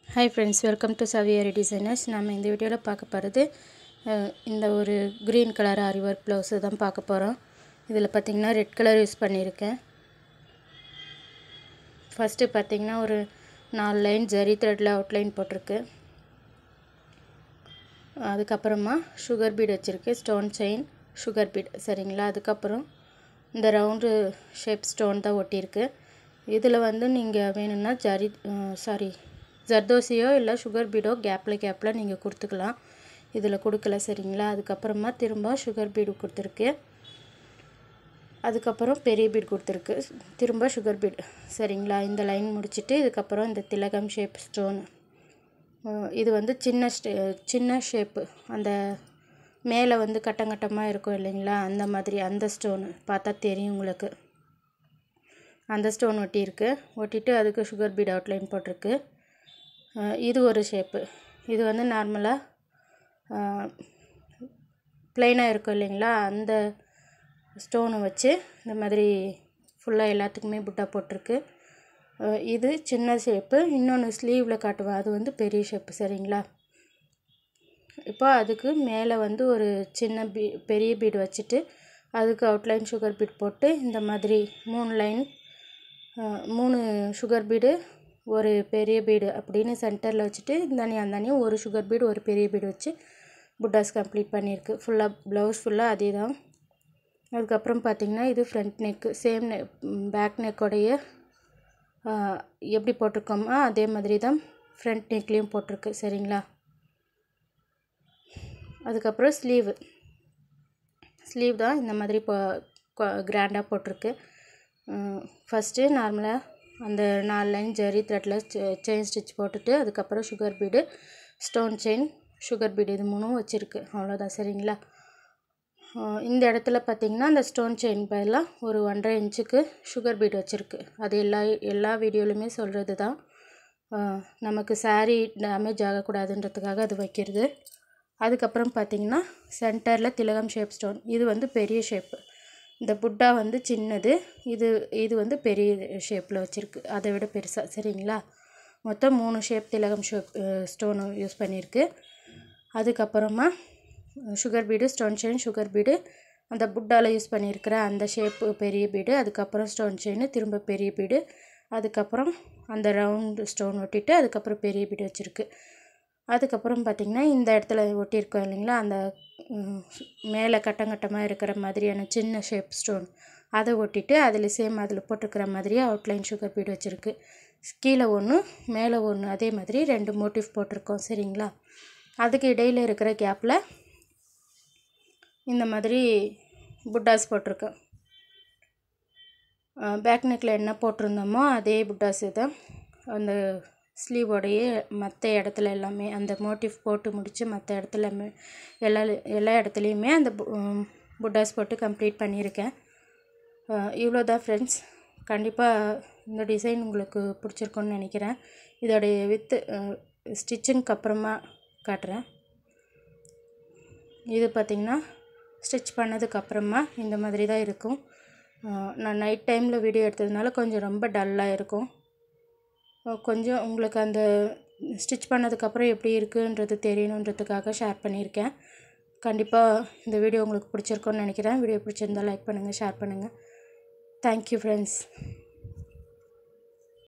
hi friends welcome to Saviyari designers நம்ம இந்த வீடியோவில் பார்க்க போகிறது அஹ், இந்த ஒரு green colour aari work blouse தான் பார்க்க போகிறோம் இதில் பார்த்திங்கன்னா ரெட் கலர் யூஸ் பண்ணியிருக்கேன் ஃபஸ்ட்டு பார்த்திங்கன்னா ஒரு நாலு லைன் ஜரி த்ரெட்டில் அவுட்லைன் போட்டிருக்கு அதுக்கப்புறமா சுகர் பீட் வச்சுருக்கு ஸ்டோன் செயின் சுகர் பீட் சரிங்களா அதுக்கப்புறம் இந்த ரவுண்டு ஷேப் ஸ்டோன் தான் ஒட்டியிருக்கு இதில் வந்து நீங்கள் வேணும்னா ஜரி சாரி ஜர்தோசியோ இல்லை சுகர் பீடோ கேப்பில் கேப்பில் நீங்கள் கொடுத்துக்கலாம் இதில் கொடுக்கல சரிங்களா அதுக்கப்புறமா திரும்ப சுகர் பீடு கொடுத்துருக்கு அதுக்கப்புறம் பெரிய பீட் கொடுத்துருக்கு திரும்ப சுகர் பீட் சரிங்களா இந்த லைன் முடிச்சுட்டு இதுக்கப்புறம் இந்த திலகம் ஷேப் ஸ்டோன் இது வந்து சின்ன ஸ்டே சின்ன ஷேப்பு அந்த மேலே வந்து கட்டங்கட்டமாக இருக்கும் இல்லைங்களா அந்த மாதிரி அந்த ஸ்டோனு பார்த்தா தெரியும் உங்களுக்கு அந்த ஸ்டோன் ஒட்டியிருக்கு ஒட்டிட்டு அதுக்கு சுகர் பீட் அவுட்லைன் போட்டிருக்கு அஹ் இது ஒரு ஷேப்பு இது வந்து நார்மலாக ப்ளைனாக இருக்கும் இல்லைங்களா அந்த ஸ்டோனை வச்சு இந்த மாதிரி ஃபுல்லாக எல்லாத்துக்குமே புட்டா போட்டிருக்கு அஹ் இது சின்ன ஷேப்பு இன்னொன்று ஸ்லீவில் காட்டுவேன் அது வந்து பெரிய ஷேப்பு சரிங்களா இப்போ அதுக்கு மேலே வந்து ஒரு சின்ன பீ பெரிய பீடு வச்சுட்டு அதுக்கு அவுட்லைன் சுகர் பீட் போட்டு இந்த மாதிரி மூணு லைன் மூணு சுகர் பீடு ஒரு பெரிய பீடு அப்படின்னு சென்டரில் வச்சுட்டு இந்தானி அந்தானியும் ஒரு சுகர் பீடு ஒரு பெரிய பீடு வச்சு புட்டாஸ் கம்ப்ளீட் பண்ணியிருக்கு ஃபுல்லாக ப்ளவுஸ் ஃபுல்லாக அதே தான் அதுக்கப்புறம் பார்த்திங்கன்னா இது ஃப்ரண்ட் நெக்கு சேம் நெ பேக் நெக்கோடைய எப்படி போட்டிருக்கோமோ அதே மாதிரி தான் ஃப்ரண்ட் நெக்லேயும் போட்டிருக்கு சரிங்களா அதுக்கப்புறம் ஸ்லீவு ஸ்லீவ் தான் இந்த மாதிரி இப்போ கிராண்டாக போட்டிருக்கு ஃபஸ்ட்டு நார்மலாக அந்த நாலு லைன் ஜரி த்ரெட்டில் செயின் ஸ்டிச் போட்டுட்டு அதுக்கப்புறம் sugar bead stone chain sugar bead இது மூணும் வச்சுருக்கு அவ்வளோதான் சரிங்களா அஹ் இந்த இடத்துல பார்த்திங்கன்னா அந்த ஸ்டோன் செயின் பதிலாக ஒரு ஒன்றரை இன்ச்சுக்கு சுகர் பீட் வச்சுருக்கு அது எல்லா எல்லா வீடியோலையுமே சொல்கிறது தான் அஹ் நமக்கு saree டேமேஜ் ஆகக்கூடாதுன்றதுக்காக அது வைக்கிறது அதுக்கப்புறம் பார்த்திங்கன்னா சென்டரில் திலகம் ஷேப் ஸ்டோன் இது வந்து பெரிய ஷேப்பு இந்த புட்டா வந்து சின்னது இது இது வந்து பெரிய ஷேப்பில் வச்சுருக்கு அதை விட பெருசாக சரிங்களா மொத்தம் மூணு ஷேப் திலகம் ஷேப் ஸ்டோன் யூஸ் பண்ணியிருக்கு அதுக்கப்புறமா sugar bead stone chain sugar bead அந்த புட்டாவில் யூஸ் பண்ணியிருக்கிற அந்த ஷேப்பு பெரிய பீடு அதுக்கப்புறம் ஸ்டோன் செயின் திரும்ப பெரிய பீடு அதுக்கப்புறம் அந்த ரவுண்டு ஸ்டோன் ஒட்டிட்டு அதுக்கப்புறம் பெரிய பீடு வச்சுருக்கு அதுக்கப்புறம் பார்த்திங்கன்னா இந்த இடத்துல ஒட்டியிருக்கோம் இல்லைங்களா அந்த ம், மேலே கட்டங்கட்டமாக இருக்கிற மாதிரியான சின்ன ஷேப் ஸ்டோன் அதை ஒட்டிட்டு அதில் சேம் அதில் போட்டிருக்கிற மாதிரியே அவுட்லைன் சுகர் பீடு வச்சுருக்கு கீழே ஒன்று மேலே ஒன்று அதே மாதிரி ரெண்டு மோட்டிவ் போட்டிருக்கோம் சரிங்களா அதுக்கு இடையில் இருக்கிற கேப்பில் இந்த மாதிரி புட்டாஸ் போட்டிருக்கேன் பேக் நெக்கில் என்ன போட்டிருந்தோமோ அதே புட்டாஸ் தான் அந்த ஸ்லீவோடைய மற்ற இடத்துல எல்லாமே அந்த மோட்டிவ் போட்டு முடித்து மற்ற இடத்துல மே- எல்லா எல்லா இடத்துலையுமே அந்த பு- உம், புட்டாஸ் போட்டு கம்ப்ளீட் பண்ணியிருக்கேன் இவ்வளோ தான் ஃப்ரெண்ட்ஸ் கண்டிப்பாக இந்த டிசைன் உங்களுக்கு பிடிச்சிருக்குன்னு நினைக்கிறேன் இதோடைய வித்து ஸ்டிச்சிங்க்கு அப்புறமா காட்டுறேன் இது பார்த்திங்கன்னா ஸ்டிச் பண்ணதுக்கப்புறமா இந்த மாதிரி தான் இருக்கும் அஹ் நான் நைட் டைமில் வீடியோ எடுத்ததுனால கொஞ்சம் ரொம்ப டல்லாக இருக்கும் அஹ் கொஞ்சம் உங்களுக்கு அந்த ஸ்டிச் பண்ணதுக்கப்புறம் எப்படி இருக்குன்றது தெரியணுன்றதுக்காக ஷேர் பண்ணியிருக்கேன் கண்டிப்பாக இந்த வீடியோ உங்களுக்கு பிடிச்சிருக்குன்னு நினைக்கிறேன் வீடியோ பிடிச்சிருந்தா லைக் பண்ணுங்கள் ஷேர் பண்ணுங்கள் தேங்க்யூ ஃப்ரெண்ட்ஸ்